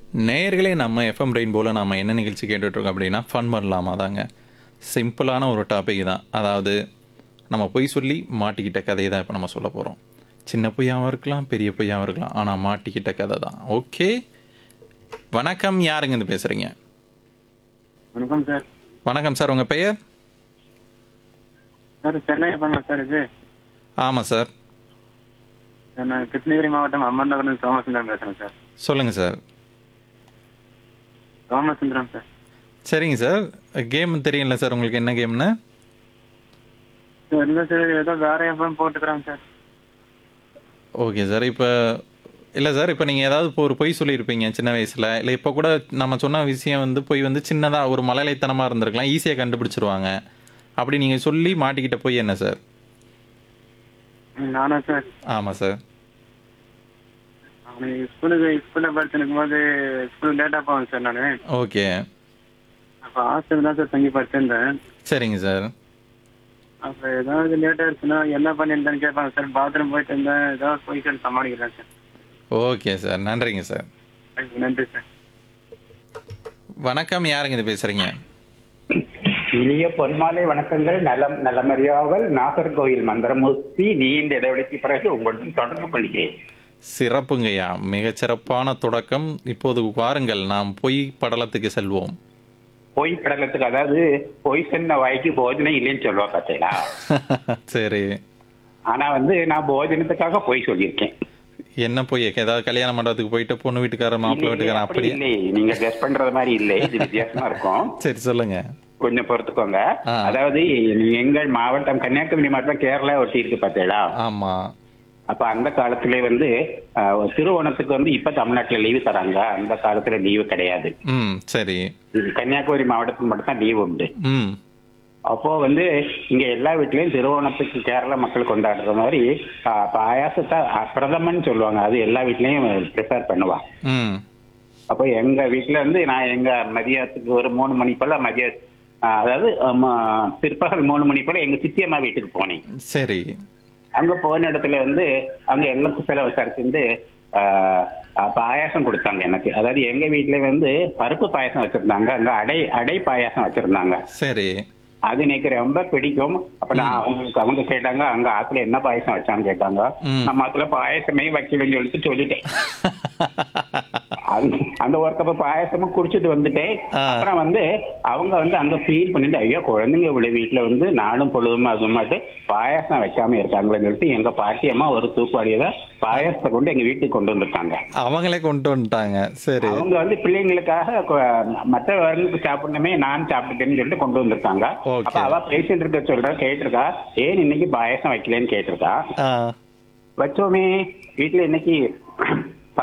நேயர்களே நம்ம எஃப்எம் ரெயின்போல நாம என்ன நிகழ்ச்சி கேட்டுட்ருக்கோம் அப்படின்னா ஃபன் பண்ணலாமா தாங்க சிம்பிளான ஒரு டாபிக் தான் அதாவது நம்ம பொய் சொல்லி மாட்டிக்கிட்ட கதையை தான் இப்போ நம்ம சொல்ல போகிறோம் சின்ன பொய்யாகவும் இருக்கலாம் பெரிய பொய்யாகவும் இருக்கலாம் ஆனால் மாட்டிக்கிட்ட கதை தான் ஓகே வணக்கம் யாருங்க இருந்து பேசுகிறீங்க வணக்கம் சார் வணக்கம் சார் உங்கள் பெயர் சார் சென்னை பண்ணலாம் சார் இது ஆமாம் சார் சார் நான் கிருஷ்ணகிரி மாவட்டம் அம்மன்நகர்லேருந்து சோமசுந்தரம் பேசுகிறேன் சார் சொல்லுங்கள் சார் சோமசுந்தரம் சார் சரிங்க சார் கேம் தெரியும்ல சார் உங்களுக்கு என்ன கேம்னு சார் இல்லை சார் ஏதோ வேற எஃப்எம் போட்டுக்கிறேன் சார் ஓகே சார் இப்போ இல்லை சார் இப்போ நீங்கள் ஏதாவது இப்போ ஒரு பொய் சொல்லியிருப்பீங்க சின்ன வயசில் இல்லை இப்போ கூட நம்ம சொன்ன விஷயம் வந்து பொய் வந்து சின்னதாக ஒரு மலைலைத்தனமாக இருந்திருக்கலாம் ஈஸியாக கண்டுபிடிச்சிருவாங்க அப்படி நீங்கள் சொல்லி மாட்டிக்கிட்ட பொய் என்ன சார் ம், நானா சார் ஆமாம் சார் அவனுக்கு ஸ்கூலுக்கு ஸ்கூலில் படிச்சுருக்கும் போது ஸ்கூல் லேட்டாக போவேன் சார் நான் ஓகே அப்போ ஹாஸ்டல் தான் சார் தங்கி படிச்சிருந்தேன் சரிங்க சார் அப்போ ஏதாவது லேட்டாக இருந்துச்சுன்னா என்ன பண்ணியிருந்தேன்னு கேட்பாங்க சார் பாத்ரூம் போயிட்டு இருந்தேன் ஏதாவது போய் சார் சமாளிக்கிறேன் சார் ஓகே சார் நன்றிங்க சார் தேங்க்யூ, நன்றி சார் வணக்கம் யாருங்க இது பேசுகிறீங்க இனிய பொன்மாலை வணக்கங்கள் நலம் நலமறியாவல் நாகர்கோயில் மந்திரமூர்த்தி நீண்ட இடைவெளிக்கு பிறகு உங்களுடன் தொடர்பு கொள்கிறேன் சிறப்புங்கய்யா மிகச்சிறப்பான தொடக்கம் இப்போது வாருங்கள் நாம் பொய் படலத்துக்கு செல்வோம் பொய் படலத்துக்கு அதாவது பொய் சொன்ன வாய்க்கு போஜனம் இல்லைன்னு சொல்லுவா பார்த்தீங்களா சரி ஆனா வந்து நான் போஜனத்துக்காக பொய் சொல்லியிருக்கேன் என்ன பொய் ஏதாவது கல்யாண மண்டபத்துக்கு போயிட்டு பொண்ணு வீட்டுக்காரர் மாப்பிள்ளை இல்லை, வீட்டுக்காரன் அப்படி அப்படியே இல்லை நீங்க கெஸ் பண்றது மாதிரி இல்லை இது வித்தியாசமா இருக்கும் சரி சொல்லுங்க கொஞ்சம் பொறுத்துக்கோங்க ஆ. அதாவது எங்கள் மாவட்டம் கன்னியாகுமரி மாவட்டம் கேரளா ஒட்டி இருக்கு பார்த்தீங்களா ஆமா அப்ப அந்த காலத்திலே வந்து அஹ், திருவோணத்துக்கு வந்து இப்ப தமிழ்நாட்டுல லீவு தராங்க அந்த காலத்துல லீவு கிடையாது ம் சரி இது கன்னியாகுமரி மாவட்டத்துக்கு மட்டும் தான் லீவு உண்டு ம் அப்போ வந்து இங்க எல்லா வீட்லயும் திருவோணத்துக்கு கேரள மக்கள் கொண்டாடுற மாதிரி அஹ், பாயாசத்தை அஹ், பிரதமன் சொல்லுவாங்க அது எல்லா வீட்லயும் ப்ரிப்பேர் பண்ணுவாங்க ம் அப்போ எங்க வீட்டுல இருந்து நான் எங்க மதியத்துக்கு ஒரு மூணு மணி போல மதிய அஹ், அதாவது அஹ், பிற்பகல் மூணு மணி போல எங்க சித்தியம்மா வீட்டுக்கு போனேன் சரி அங்க போன இடத்துல வந்து அங்க எல்லாத்துக்கும் சில விசாரிச்சிருந்து ஆஹ், ஆஹ், பாயாசம் கொடுத்தாங்க எனக்கு அதாவது எங்க வீட்டுல வந்து பருப்பு பாயாசம் வச்சிருந்தாங்க அங்க அடை அடை பாயாசம் வச்சிருந்தாங்க சரி அது எனக்கு ரொம்ப பிடிக்கும் அப்ப நான் அவங்களுக்கு அவங்க கேட்டாங்க அங்க ஆத்துல என்ன பாயாசம் வச்சான்னு கேட்டாங்க ம். நம்ம ஆத்துல பாயாசமே வைக்கலன்னு சொல்லிட்டு சொல்லிட்டேன் அந்த- அந்த ஒரு கப் பாயாசமும் குடிச்சிட்டு வந்துட்டேன் ஆ. அப்புறம் வந்து அவங்க வந்து அங்க ஃபீல் பண்ணிட்டு ஐயோ குழந்தைங்க இவ்வளவு வீட்டுல வந்து நானும் பொழுதுமா அதுமாட்டு பாயாசம் வைக்காம இருக்காங்களேன்னு சொல்லிட்டு எங்க பாட்டியம்மா ஒரு தூக்குவாடியத பாயாசத்தை கொண்டு எங்க வீட்டுக்கு கொண்டு வந்திருக்காங்க அவங்களே கொண்டு வந்துட்டாங்க சரி அவங்க வந்து பிள்ளைங்களுக்காக கொ- மற்றவர்களுக்கு சாப்பிடணுமே நான் சாப்பிட்டுட்டேன்னு சொல்லிட்டு கொண்டு வந்திருக்காங்க Okay. அப்ப அவ பேசிட்டு இருக்க சொல்றா கேட்டிருக்கா ஏன் இன்னைக்கு பாயாசம் வைக்கலன்னு கேட்டிருக்கா ஆ வச்சோமே வீட்டுல இன்னைக்கு